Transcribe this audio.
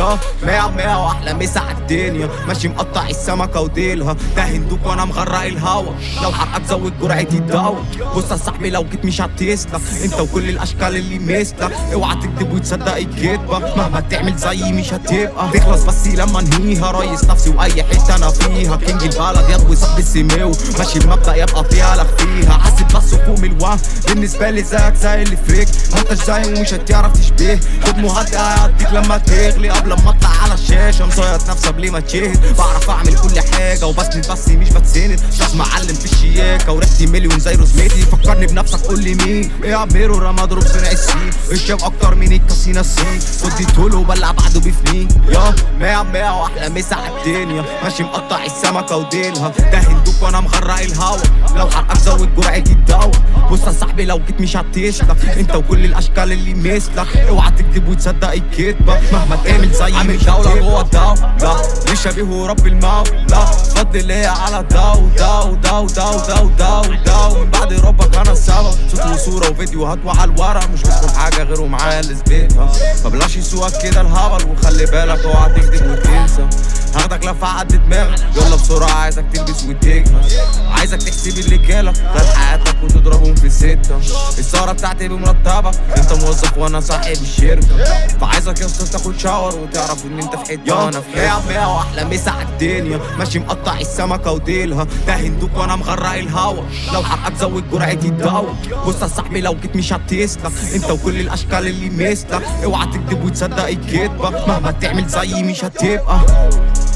يا مية مية واحلى مسا عالدنيا ماشي مقطع السمكة وديلها ده هندوك وانا مغرق الهوا لو حقك زود جرعتي الدوا بص يا صاحبي لو جيت مش هتسلك انت وكل الاشكال اللي مثلك اوعى تكذب وتصدق الكدبة مهما تعمل زيي مش هتبقى تخلص بس لما انهيها ريس نفسي واي حتة انا فيها كينج البلد يا صاحب السمو ماشي بمبدأ يبقى فيها لك فيها حاسب بس فوق من الوهم بالنسبة لي زيك زي اللي فريك ما انتش زي ومش هتعرف تشبيه خد مهدئ هيعديك لما تغلي قبل ما اطلع على الشاشة مصيط نفسي قبل ما تشهد بعرف اعمل كل حاجة وبسند بس مش بتسند شخص معلم في الشياكة وريحتي مليون زي روزميتي فكرني بنفسك قول لي مين ايه يا عميرو رمى اضرب صنع السين الشاب اكتر من الكاسينا الصين خد طوله وبلع بعده بفنين يا مية مية واحلى مسا عالدنيا ماشي مقطع السمكة وديلها ده هندوك وانا مغرق الهوا لو حقك زود جرعتي الدوا بص يا صاحبي لو جيت مش هتسلك انت وكل الاشكال اللي مثلك اوعى تكذب وتصدق الكدبة مهما تعمل زي عامل دولة جوه الدولة مش شبيه رب المولى فضل ليا على دو دو دو دو دو دو دو من بعد ربك انا السبب صوت وصورة وفيديوهات وعلى الورق مش مسكون حاجة غير ومعايا اللي اثبتها فبلاش يسوقك كده الهبل وخلي بالك اوعى تكذب وتنسى هاخدك لفة عد دماغك يلا بسرعة عايزك تلبس وتجهز عايزك تحسب اللي جالك خد حياتك وتضربهم في ستة السهرة بتاعتي بمرتبك انت موظف وانا صاحب الشركة فعايزك يا اسطى تاخد شاور وتعرف ان انت في حتة وانا في حتة يا واحلى مسا عالدنيا ماشي مقطع السمكة وديلها ده هندوك وانا مغرق الهوا لو حقك زود جرعتي الدوا بص يا صاحبي لو جيت مش هتسلك انت وكل الاشكال اللي مثلك اوعى تكذب وتصدق الكدبة مهما تعمل زيي مش هتبقى